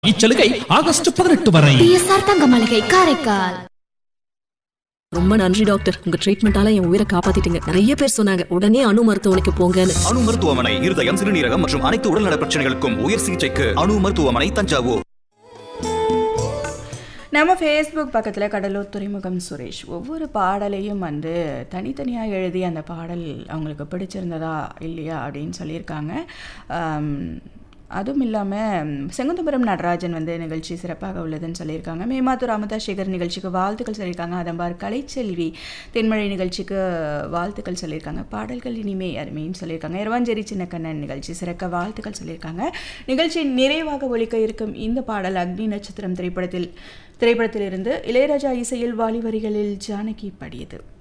இச்சலுகை ஆகஸ்ட் பதினெட்டு வரை பிஎஸ்ஆர் தங்க மளிகை காரைக்கால் ரொம்ப நன்றி டாக்டர் உங்க ட்ரீட்மெண்டால என் உயிரை காப்பாத்திட்டீங்க நிறைய பேர் சொன்னாங்க உடனே அணு மருத்துவமனைக்கு போங்கன்னு அணு மருத்துவமனை இருதயம் சிறுநீரகம் மற்றும் அனைத்து உடல்நல பிரச்சனைகளுக்கும் உயர் சிகிச்சைக்கு அணு மருத்துவமனை தஞ்சாவூர் நம்ம ஃபேஸ்புக் பக்கத்தில் கடலூர் துறைமுகம் சுரேஷ் ஒவ்வொரு பாடலையும் வந்து தனித்தனியாக எழுதி அந்த பாடல் அவங்களுக்கு பிடிச்சிருந்ததா இல்லையா அப்படின்னு சொல்லியிருக்காங்க ஆம், அதுவும் இல்லாமல் செங்குந்தபுரம் நடராஜன் வந்து நிகழ்ச்சி சிறப்பாக உள்ளதுன்னு சொல்லியிருக்காங்க மேமாத்தூர் அமுதா சேகர் நிகழ்ச்சிக்கு வாழ்த்துக்கள் சொல்லியிருக்காங்க அதம்பார் கலைச்செல்வி தென்மழை நிகழ்ச்சிக்கு வாழ்த்துக்கள் சொல்லியிருக்காங்க பாடல்கள் இனிமே அருமைன்னு சொல்லியிருக்காங்க இரவாஞ்சேரி சின்னக்கண்ணன் நிகழ்ச்சி சிறக்க வாழ்த்துக்கள் சொல்லியிருக்காங்க நிகழ்ச்சி நிறைவாக ஒலிக்க இருக்கும் இந்த பாடல் அக்னி நட்சத்திரம் திரைப்படத்தில் திரைப்படத்திலிருந்து இளையராஜா இசையில் வாலி வரிகளில் ஜானகி பாடியது